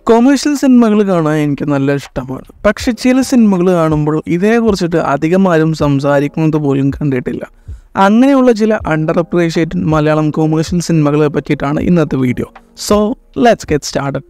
commercial സിനിമകൾ കാണാൻ എനിക്ക് നല്ല ഇഷ്ടമാണ് പക്ഷെ ചില സിനിമകൾ കാണുമ്പോൾ ഇതേക്കുറിച്ചിട്ട് അധികം ആരും സംസാരിക്കുന്നത് പോലും കണ്ടിട്ടില്ല അങ്ങനെയുള്ള ചില അണ്ടർ അപ്രീഷിയേറ്റഡ് മലയാളം കൊമേഴ്ഷ്യൽ സിനിമകളെ പറ്റിയിട്ടാണ് ഇന്നത്തെ video so let's get started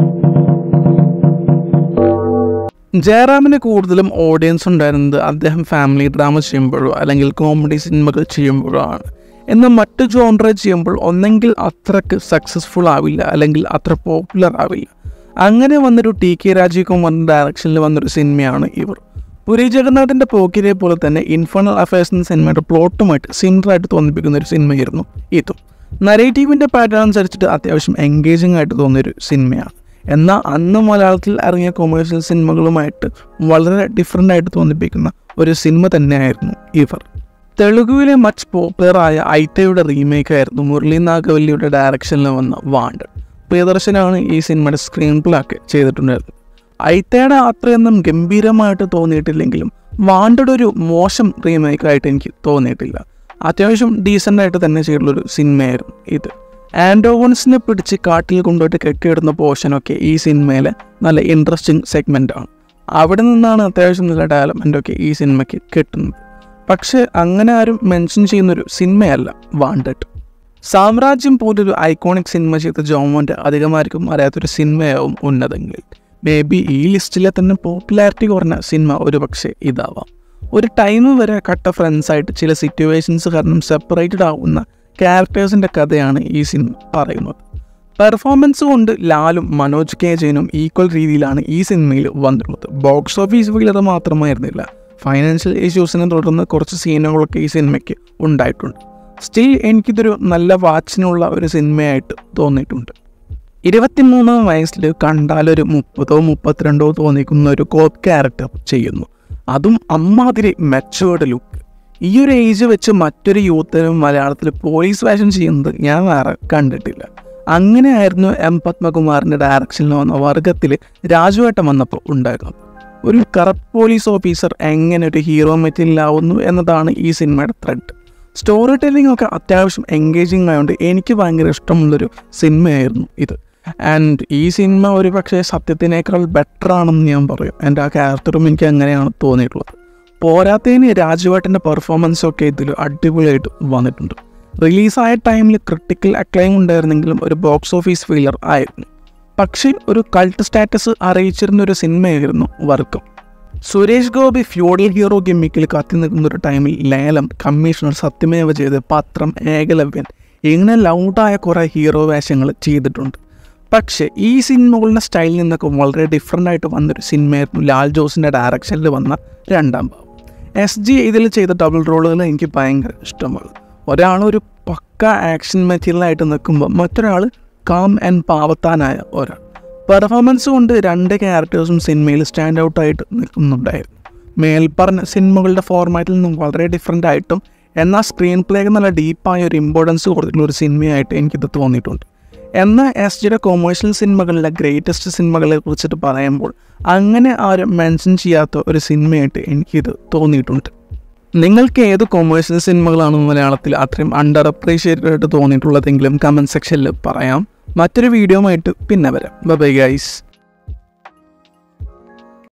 ജയറാമിന് കൂടുതലും ഓഡിയൻസ് ഉണ്ടായിരുന്നത് അദ്ദേഹം ഫാമിലി ഡ്രാമ ചെയ്യുമ്പോഴോ അല്ലെങ്കിൽ കോമഡി സിനിമകൾ ചെയ്യുമ്പോഴോ ആണ് എന്നാൽ മറ്റ് ജോൺറ ചെയ്യുമ്പോൾ ഒന്നെങ്കിൽ അത്രക്ക് സക്സസ്ഫുൾ ആവില്ല അല്ലെങ്കിൽ അത്ര പോപ്പുലർ ആവില്ല അങ്ങനെ വന്നൊരു ടി കെ രാജീവ് കുമാറിൻ്റെ ഡയറക്ഷനിൽ വന്നൊരു സിനിമയാണ് ഇവർ പുരി ജഗന്നാഥിൻ്റെ പോക്കിരെ പോലെ തന്നെ ഇൻഫേണൽ അഫയേഴ്സ് എന്ന സിനിമയുടെ പ്ലോട്ടുമായിട്ട് സിമിലറായിട്ട് തോന്നിപ്പിക്കുന്ന ഒരു സിനിമയായിരുന്നു ഇതും നരേറ്റീവിൻ്റെ പാറ്റേൺ അനുസരിച്ചിട്ട് അത്യാവശ്യം എൻഗേജിങ് ആയിട്ട് തോന്നിയൊരു സിനിമയാണ് എന്നാൽ അന്ന് മലയാളത്തിൽ ഇറങ്ങിയ കൊമേഴ്ഷ്യൽ സിനിമകളുമായിട്ട് വളരെ ഡിഫറെൻ്റ് ആയിട്ട് തോന്നിപ്പിക്കുന്ന ഒരു സിനിമ തന്നെയായിരുന്നു ഇവർ തെലുഗുവിലെ മച്ച് പോപ്പുലറായ ഐറ്റയുടെ റീമേക്ക് ആയിരുന്നു മുരളി നാഗവല്ലിയുടെ ഡയറക്ഷനിൽ വന്ന വാണ്ട് പ്രിയദർശനാണ് ഈ സിനിമയുടെ സ്ക്രീൻ പ്ലേ ഒക്കെ ചെയ്തിട്ടുണ്ടായിരുന്നത് ഐത്തയുടെ അത്രയൊന്നും ഗംഭീരമായിട്ട് തോന്നിയിട്ടില്ലെങ്കിലും വാണ്ടയുടെ ഒരു മോശം റീമേക്കായിട്ട് എനിക്ക് തോന്നിയിട്ടില്ല അത്യാവശ്യം ഡീസൻ്റ് ആയിട്ട് തന്നെ ചെയ്തിട്ടുള്ളൊരു സിനിമയായിരുന്നു ഇത് ആൻഡോവൺസിനെ പിടിച്ച് കാട്ടിൽ കൊണ്ടുപോയിട്ട് കെട്ടിയിടുന്ന പോർഷനൊക്കെ ഈ സിനിമയിലെ നല്ല ഇൻട്രസ്റ്റിംഗ് സെഗ്മെൻ്റ് ആണ് അവിടെ നിന്നാണ് അത്യാവശ്യം നല്ല ഡെവലപ്മെൻ്റ് ഒക്കെ ഈ സിനിമയ്ക്ക് കിട്ടുന്നത് പക്ഷേ അങ്ങനെ ആരും മെൻഷൻ ചെയ്യുന്നൊരു സിനിമയല്ല വാണ്ടഡ് സാമ്രാജ്യം പോലൊരു ഐക്കോണിക് സിനിമ ചെയ്ത ജോമോൻ്റെ അധികമാർക്കും അറിയാത്തൊരു സിനിമയാവും ഉന്നതങ്ങളിൽ മേ ബി ഈ ലിസ്റ്റിലെ തന്നെ പോപ്പുലാരിറ്റി കുറഞ്ഞ സിനിമ ഒരു പക്ഷേ ഇതാവാം ഒരു ടൈം വരെ കട്ട ഫ്രണ്ട്സായിട്ട് ചില സിറ്റുവേഷൻസ് കാരണം സെപ്പറേറ്റഡ് ആവുന്ന ക്യാരക്ടേഴ്സിൻ്റെ കഥയാണ് ഈ സിനിമ പറയുന്നത് പെർഫോമൻസ് കൊണ്ട് ലാലും മനോജ് കെ ജയനും ഈക്വൽ രീതിയിലാണ് ഈ സിനിമയിൽ വന്നിട്ടുള്ളത് ബോക്സ് ഓഫീസ് ഫീലർ മാത്രമായിരുന്നില്ല ഫൈനാൻഷ്യൽ ഇഷ്യൂസിനെ തുടർന്ന് കുറച്ച് സീനുകളൊക്കെ ഈ സിനിമയ്ക്ക് ഉണ്ടായിട്ടുണ്ട് സ്റ്റിൽ എനിക്കിതൊരു നല്ല വാച്ചിനുള്ള ഒരു സിനിമയായിട്ട് തോന്നിയിട്ടുണ്ട് ഇരുപത്തിമൂന്നാം വയസ്സിൽ കണ്ടാലൊരു മുപ്പതോ മുപ്പത്തിരണ്ടോ തോന്നിക്കുന്ന ഒരു കോപ്പ് ക്യാരക്ടർ ചെയ്യുന്നു അതും അമ്മാതിരി മെച്ചുവേർഡ് ലുക്ക് ഈ ഒരു ഏജ് വെച്ച് മറ്റൊരു യൂത്തിനും മലയാളത്തിൽ പോലീസ് വേഷം ചെയ്യുന്നത് ഞാൻ വേറെ കണ്ടിട്ടില്ല അങ്ങനെയായിരുന്നു എം പത്മകുമാറിൻ്റെ ഡയറക്ഷനിൽ വന്ന വർഗത്തിൽ രാജുവേട്ടൻ വന്നപ്പോൾ ഉണ്ടായിരുന്നത് ഒരു കറപ്റ്റ് പോലീസ് ഓഫീസർ എങ്ങനെ ഒരു ഹീറോ മെറ്റീരിയലാവുന്നു എന്നതാണ് ഈ സിനിമയുടെ ത്രെഡ് സ്റ്റോറി ടെല്ലിംഗ് ഒക്കെ അത്യാവശ്യം എൻഗേജിങ് ആയതുകൊണ്ട് എനിക്ക് ഭയങ്കര ഇഷ്ടമുള്ളൊരു സിനിമയായിരുന്നു ഇത് ആൻഡ് ഈ സിനിമ ഒരു പക്ഷേ സത്യത്തിനേക്കാൾ ബെറ്റർ ആണെന്ന് ഞാൻ പറയും എൻ്റെ ആ ക്യാരക്ടറും എനിക്ക് അങ്ങനെയാണ് തോന്നിയിട്ടുള്ളത് പോരാത്തതിന് രാജുവേട്ടൻ്റെ പെർഫോമൻസ് ഒക്കെ ഇതിൽ അടിപൊളിയായിട്ട് വന്നിട്ടുണ്ട് റിലീസായ ടൈമിൽ ക്രിട്ടിക്കൽ അക്ലൈം ഉണ്ടായിരുന്നെങ്കിലും ഒരു ബോക്സ് ഓഫീസ് ഫെയിലർ ആയിരുന്നു പക്ഷേ ഒരു കൾട്ട് സ്റ്റാറ്റസ് അറിയിച്ചിരുന്ന ഒരു സിനിമയായിരുന്നു വർക്കം സുരേഷ് ഗോപി ഫ്യൂഡൽ ഹീറോ ഗിമ്മിക്കിൽ കത്തി നിൽക്കുന്ന ഒരു ടൈമിൽ ലേലം കമ്മീഷണർ സത്യമേവ ചെയ്ത് പത്രം ഏകലവ്യൻ ഇങ്ങനെ ലൗഡായ കുറേ ഹീറോ വേഷങ്ങൾ ചെയ്തിട്ടുണ്ട് പക്ഷേ ഈ സിനിമകളുടെ സ്റ്റൈലിൽ നിന്നൊക്കെ വളരെ ഡിഫറെൻ്റ് ആയിട്ട് വന്നൊരു സിനിമയായിരുന്നു ലാൽ ജോസിൻ്റെ ഡയറക്ഷനിൽ വന്ന രണ്ടാം ഭാവം എസ് ജി ഇതിൽ ചെയ്ത ഡബിൾ റോളുകൾ എനിക്ക് ഭയങ്കര ഇഷ്ടമാണ് ഒരാൾ ഒരു പക്ക ആക്ഷൻ മെറ്റീരിയലായിട്ട് നിൽക്കുമ്പോൾ മറ്റൊരാൾ കാം ആൻഡ് പാവത്താനായ ഒരാൾ പെർഫോമൻസ് കൊണ്ട് രണ്ട് ക്യാരക്ടേഴ്സും സിനിമയിൽ സ്റ്റാൻഡ് ഔട്ടായിട്ട് നിൽക്കുന്നുണ്ടായിരുന്നു മേൽപ്പറഞ്ഞ സിനിമകളുടെ ഫോർമാറ്റിൽ നിന്നും വളരെ ഡിഫറെൻ്റ് ആയിട്ടും എന്നാൽ സ്ക്രീൻ പ്ലേക്ക് നല്ല ഡീപ്പായ ഒരു ഇമ്പോർട്ടൻസ് കൊടുത്തിട്ടുള്ള ഒരു സിനിമയായിട്ട് എനിക്കിത് തോന്നിയിട്ടുണ്ട് എന്നാൽ എസ് ജിയുടെ കൊമേഴ്ഷ്യൽ സിനിമകളിലെ ഗ്രേറ്റസ്റ്റ് സിനിമകളെ കുറിച്ചിട്ട് പറയുമ്പോൾ അങ്ങനെ ആരും മെൻഷൻ ചെയ്യാത്ത ഒരു സിനിമയായിട്ട് എനിക്കിത് തോന്നിയിട്ടുണ്ട് നിങ്ങൾക്ക് ഏത് കൊമേഴ്ഷ്യൽ സിനിമകളാണ് മലയാളത്തിൽ അത്രയും അണ്ടർ അപ്രീഷിയേറ്റഡ് ആയിട്ട് തോന്നിയിട്ടുള്ളതെങ്കിലും കമൻറ്റ് സെക്ഷനിൽ പറയാം മറ്റൊരു വീഡിയോ ആയിട്ട് പിന്നെ വരാം ബൈ ഗൈസ്